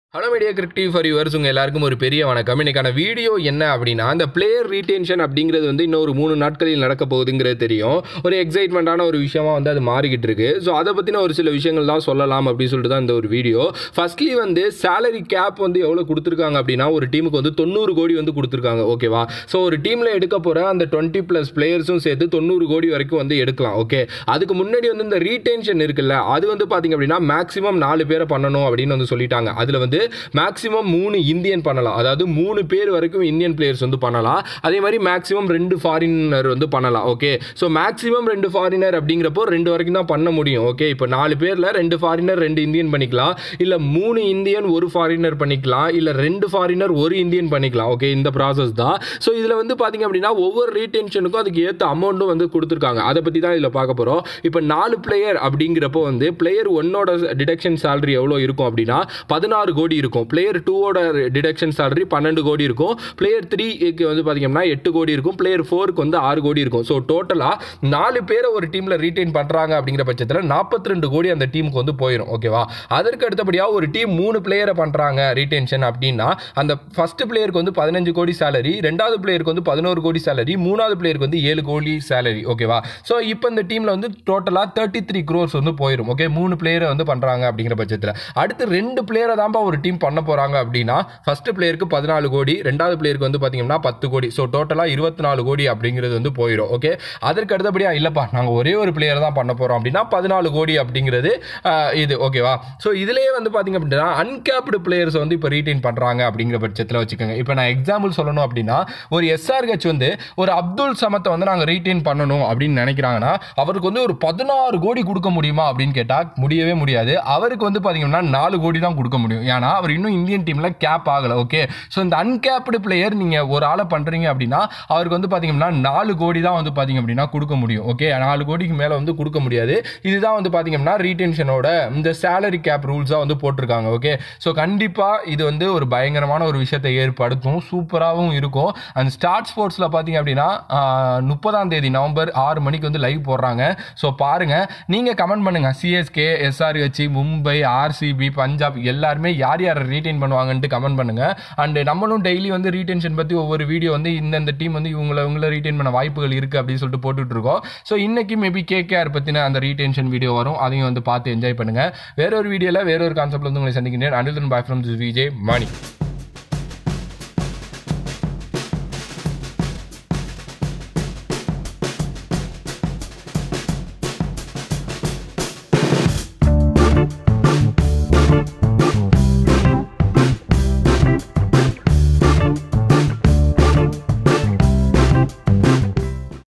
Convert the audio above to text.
hello media creative for yours உங்கள் எல்லாருக்கும் ஒரு பெரிய வணக்கம் இன்னைக்கான வீடியோ என்ன அப்படின்னா அந்த பிளேயர் ரீடென்ஷன் அப்படிங்கிறது வந்து இன்னும் ஒரு மூணு நாட்களில் நடக்க போகுதுங்கிறது தெரியும் ஒரு எக்ஸைட்மெண்ட்டான ஒரு விஷயமா வந்து அது மாறிக்கிட்டு இருக்கு ஸோ அதை பற்றின ஒரு சில விஷயங்கள் தான் சொல்லலாம் அப்படின்னு சொல்லிட்டு தான் இந்த ஒரு வீடியோ ஃபர்ஸ்ட்லி வந்து சேலரி கேப் வந்து எவ்வளோ கொடுத்துருக்காங்க அப்படின்னா ஒரு டீமுக்கு வந்து தொண்ணூறு கோடி வந்து கொடுத்துருக்காங்க ஓகேவா ஸோ ஒரு டீமில் எடுக்க போகிற அந்த டுவெண்ட்டி ப்ளஸ் பிளேயர்ஸும் சேர்த்து தொண்ணூறு கோடி வரைக்கும் வந்து எடுக்கலாம் ஓகே அதுக்கு முன்னாடி வந்து இந்த ரீடென்ஷன் இருக்குல்ல அது வந்து பார்த்தீங்க அப்படின்னா மேக்ஸிமம் நாலு பேரை பண்ணணும் அப்படின்னு வந்து சொல்லிட்டாங்க அதில் வந்து மேக்ஸிமம் மூணு இந்தியன் பண்ணலாம் அதாவது மூணு பேர் வரைக்கும் இந்தியன் பிளேயர்ஸ் வந்து பண்ணலாம் அதே மாதிரி மேக்ஸிமம் ரெண்டு ஃபாரினர் வந்து பண்ணலாம் ஓகே ஸோ மேக்ஸிமம் ரெண்டு ஃபாரினர் அப்படிங்கிறப்போ ரெண்டு வரைக்கும் தான் பண்ண முடியும் ஓகே இப்போ நாலு பேரில் ரெண்டு ஃபாரினர் ரெண்டு இந்தியன் பண்ணிக்கலாம் இல்லை மூணு இந்தியன் ஒரு ஃபாரினர் பண்ணிக்கலாம் இல்லை ரெண்டு ஃபாரினர் ஒரு இந்தியன் பண்ணிக்கலாம் ஓகே இந்த ப்ராசஸ் தான் ஸோ இதில் வந்து பார்த்தீங்க அப்படின்னா ஒவ்வொரு ரீடென்ஷனுக்கும் அதுக்கு ஏற்ற அமௌண்ட்டும் வந்து கொடுத்துருக்காங்க அதை பற்றி தான் இதில் பார்க்க போகிறோம் இப்போ நாலு பிளேயர் அப்படிங்கிறப்போ வந்து பிளேயர் ஒன்னோட டிடக்ஷன் salary எவ்வளோ இருக்கும் அப்படின்னா பதினாறு கோடி இருக்கும் பிளேயர் டூவோட டிடக்ஷன் salary பன்னெண்டு கோடி இருக்கும் பிளேயர் த்ரீக்கு வந்து பார்த்தீங்கன்னா எட்டு கோடி இருக்கும் பிளேயர் ஃபோருக்கு வந்து ஆறு கோடி இருக்கும் ஸோ டோட்டலாக நாலு பேரை ஒரு டீமில் ரீட்டைன் பண்ணுறாங்க அப்படிங்கிற பட்சத்தில் நாற்பத்தி ரெண்டு கோடி அந்த டீமுக்கு வந்து போயிடும் ஓகேவா அதற்கு அடுத்தபடியாக ஒரு டீம் மூணு பிளேயரை பண்ணுறாங்க ரீடென்ஷன் அப்படின்னா அந்த ஃபர்ஸ்ட் பிளேயருக்கு வந்து பதினஞ்சு கோடி சேலரி ரெண்டாவது பிளேயருக்கு வந்து பதினோரு கோடி சேலரி மூணாவது பிளேயருக்கு வந்து ஏழு கோடி சேலரி ஓகேவா ஸோ இப்போ இந்த டீமில் வந்து டோட்டலாக தேர்ட்டி த்ரீ க்ரோர்ஸ் வந்து போயிடும் ஓகே மூணு பிளேயரை வந்து பண்ணுறாங்க அப்படிங்கிற பட்சத்தில் அடுத்து ரெண்டு பிளேயரை தான்ப்பா ஒரு டீம் பண்ண போகிறாங்க அப்படின்னா ஃபர்ஸ்ட் பிளேயருக்கு பதினாலு கோடி ரெண்டாவது பிளேயருக்கு வந்து பார்த்தீங்கன்னா பத்து கோடி ஸோ டோட்டலாக இருபத்தி நாலு கோடி அப்படிங்கிறது வந்து போயிடும் ஓகே அதற்கு அடுத்தபடியாக இல்லைப்பா நாங்கள் ஒரே ஒரு பிளேயர் தான் பண்ண போகிறோம் அப்படின்னா பதினாலு கோடி அப்படிங்கிறது ஆஹ், இது ஓகேவா ஸோ இதுலேயே வந்து பார்த்தீங்க அப்படின்னா அன்கேப்டு பிளேயர்ஸ் வந்து இப்போ ரீட்டைன் பண்ணுறாங்க அப்படிங்கிற பட்சத்தில் வச்சுக்கோங்க இப்போ நான் எக்ஸாம்பிள் சொல்லணும் அப்படின்னா ஒரு எஸ்ஆர்ஹெச் வந்து ஒரு அப்துல் சமத்தை வந்து நாங்கள் ரீட்டைன் பண்ணணும் அப்படின்னு நினைக்கிறாங்கன்னா அவருக்கு வந்து ஒரு பதினாறு கோடி கொடுக்க முடியுமா அப்படின்னு கேட்டால் முடியவே முடியாது அவருக்கு வந்து பார்த்தீங்கன்னா நாலு கோடி தான் கொடுக்க முடியும் ஏன்னா அவர் இன்னும் இந்தியன் டீமில் கேப் ஆகலை ஓகே ஸோ இந்த அன்கேப்டு பிளேயர் நீங்கள் ஒரு ஆளை பண்ணுறீங்க அப்படின்னா அவருக்கு வந்து பார்த்தீங்கன்னா நாலு கோடி தான் வந்து பார்த்தீங்க அப்படின்னா கொடுக்க முடியும் ஓகே நாலு கோடிக்கு மேலே வந்து கொடுக்க முடியாது இதுதான் வந்து பார்த்தீங்கன்னா ரீடென்ஷனோட இந்த சேலரி கேப் ரூல்ஸாக வந்து போட்டிருக்காங்க ஓகே ஸோ கண்டிப்பாக இது வந்து ஒரு பயங்கரமான ஒரு விஷயத்தை ஏற்படுத்தும் சூப்பராகவும் இருக்கும் அந்த ஸ்டார்ட் ஸ்போர்ட்ஸில் பார்த்தீங்க அப்படின்னா முப்பதாம் தேதி நவம்பர் ஆறு மணிக்கு வந்து லைவ் போடுறாங்க ஸோ பாருங்கள் நீங்கள் கமெண்ட் பண்ணுங்கள் CSK SRH Mumbai RCB Punjab எல்லாருமே யார் யாரை ரீட்டைன் பண்ணுவாங்கன்ட்டு கமெண்ட் பண்ணுங்கள் அண்டு நம்மளும் டெய்லி வந்து ரீடென்ஷன் பற்றி ஒவ்வொரு வீடியோ வந்து இந்தந்த டீம் வந்து இவங்களை இவங்களை ரீட்டைன் பண்ண வாய்ப்புகள் இருக்குது அப்படின்னு சொல்லிட்டு போட்டுட்டு இருக்கோம் ஸோ இன்னைக்கு மேபி கேகேஆர் பற்றின அந்த ரீடென்ஷன் வீடியோ வரும் அதையும் வந்து பார்த்து என்ஜாய் பண்ணுங்கள் வேற ஒரு வீடியோவில் வேற ஒரு கான்செப்ட்ல வந்து உங்களை சந்திக்கின்றேன் அனில் பாய் ஃப்ரம் விஜய் மணி